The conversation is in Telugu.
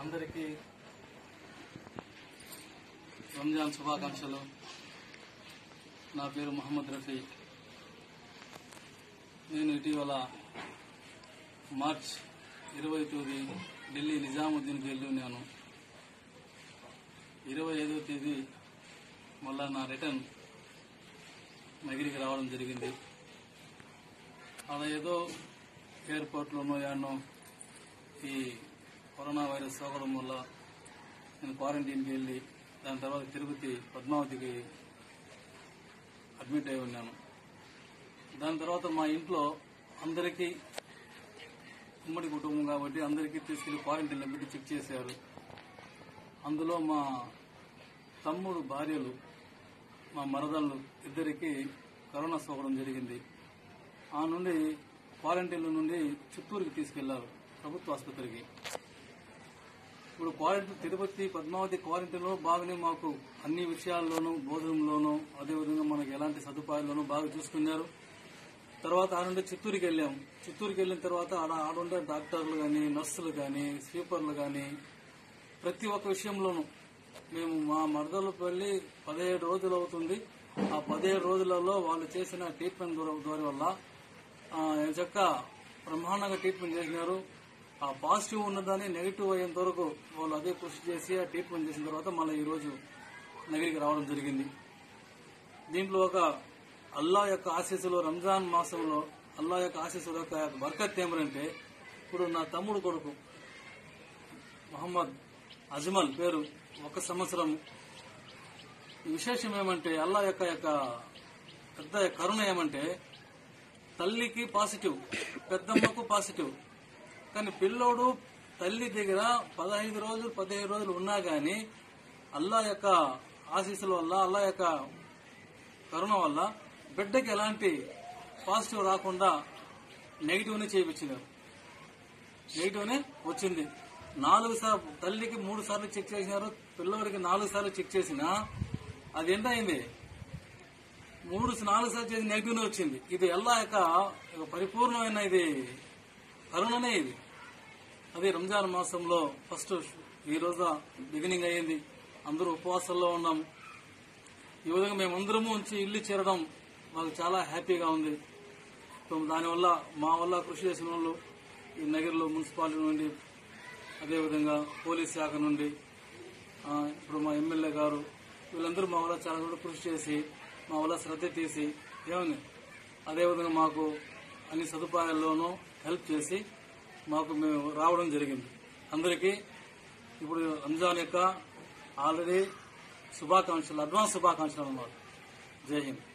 అందరికీ రంజాన్ శుభాకాంక్షలు నా పేరు మహమ్మద్ రఫీ నేను ఇటీవల మార్చ్ ఇరవై తేదీ ఢిల్లీ నిజాముద్దీన్కి వెళ్ళి ఉన్నాను ఇరవై ఐదవ తేదీ మళ్ళా నా రిటర్న్ నగిరికి రావడం జరిగింది అలా ఏదో ఎయిర్పోర్ట్లోనో యాడనో ఈ కరోనా వైరస్ సోకడం వల్ల నేను క్వారంటైన్కి వెళ్ళి దాని తర్వాత తిరుపతి పద్మావతికి అడ్మిట్ అయి ఉన్నాను దాని తర్వాత మా ఇంట్లో అందరికీ ఉమ్మడి కుటుంబం కాబట్టి అందరికీ తీసుకెళ్లి క్వారంటైన్లో పెట్టి చెక్ చేశారు అందులో మా తమ్ముడు భార్యలు మా మరదళ్ళు ఇద్దరికి కరోనా సోకడం జరిగింది ఆ నుండి క్వారంటైన్లో నుండి చిత్తూరుకి తీసుకెళ్లారు ప్రభుత్వ ఆసుపత్రికి ఇప్పుడు క్వారంటైన్ తిరుపతి పద్మావతి క్వారంటైన్లో బాగానే మాకు అన్ని విషయాల్లోనూ భోజనంలోనూ అదేవిధంగా మనకి ఎలాంటి సదుపాయాల్లోనూ బాగా చూసుకున్నారు తర్వాత ఆ నుండి చిత్తూరుకి వెళ్ళాం చిత్తూరుకి వెళ్ళిన తర్వాత ఆడ ఆడుండే డాక్టర్లు కానీ నర్సులు కానీ స్వీపర్లు కానీ ప్రతి ఒక్క విషయంలోనూ మేము మా మరదలు వెళ్ళి పదిహేడు రోజులు అవుతుంది ఆ పదిహేడు రోజులలో వాళ్ళు చేసిన ట్రీట్మెంట్ ద్వారా ద్వారా వల్ల ఆ, చక్క బ్రహ్మాండంగా ట్రీట్మెంట్ చేసినారు ఆ పాజిటివ్ ఉన్నదాన్ని నెగిటివ్ అయ్యేంత వరకు వాళ్ళు అదే కృషి చేసి ఆ ట్రీట్మెంట్ చేసిన తర్వాత మళ్ళీ ఈ రోజు నగరికి రావడం జరిగింది దీంట్లో ఒక అల్లా యొక్క ఆశీస్సులు రంజాన్ మాసంలో అల్లా యొక్క ఆశీస్సుల యొక్క బర్కత్ ఏమనంటే ఇప్పుడు నా తమ్ముడు కొడుకు మహమ్మద్ అజ్మల్ పేరు ఒక సంవత్సరం విశేషం ఏమంటే అల్లా యొక్క యొక్క పెద్ద కరుణ ఏమంటే తల్లికి పాజిటివ్ పెద్దమ్మకు పాజిటివ్ కానీ పిల్లోడు తల్లి దగ్గర పదహైదు రోజులు పదిహేను రోజులు ఉన్నా గాని అల్లా యొక్క ఆశీస్సుల వల్ల అల్లా యొక్క కరుణ వల్ల బిడ్డకి ఎలాంటి పాజిటివ్ రాకుండా నెగిటివ్ని చేయించినారు నెగిటివ్నే వచ్చింది నాలుగు సార్లు తల్లికి మూడు సార్లు చెక్ చేసినారు పిల్లవాడికి నాలుగు సార్లు చెక్ చేసినా అది ఎంత అయింది మూడు నాలుగు సార్లు చేసి నెగిటివ్నే వచ్చింది ఇది ఎలా యొక్క ఒక పరిపూర్ణమైన ఇది కరుణనే ఇది అది రంజాన్ మాసంలో ఫస్ట్ ఈ రోజు బిగినింగ్ అయ్యింది అందరూ ఉపవాసాల్లో ఉన్నాం ఈ విధంగా మేమందరము ఉంచి ఇల్లు చేరడం మాకు చాలా హ్యాపీగా ఉంది సో దానివల్ల మా వల్ల కృషి చేసిన వాళ్ళు ఈ నగర్లో మున్సిపాలిటీ నుండి అదేవిధంగా పోలీస్ శాఖ నుండి ఆ, ఇప్పుడు మా ఎమ్మెల్యే గారు వీళ్ళందరూ మా వల్ల చాలా కూడా కృషి చేసి మా వల్ల శ్రద్ధ తీసి ఏముంది అదేవిధంగా మాకు అన్ని సదుపాయాల్లోనూ హెల్ప్ చేసి మాకు మేము రావడం జరిగింది అందరికీ ఇప్పుడు రంజాన్ యొక్క ఆల్రెడీ శుభాకాంక్షలు అడ్వాన్స్ శుభాకాంక్షలు అన్నమాట జై హింద్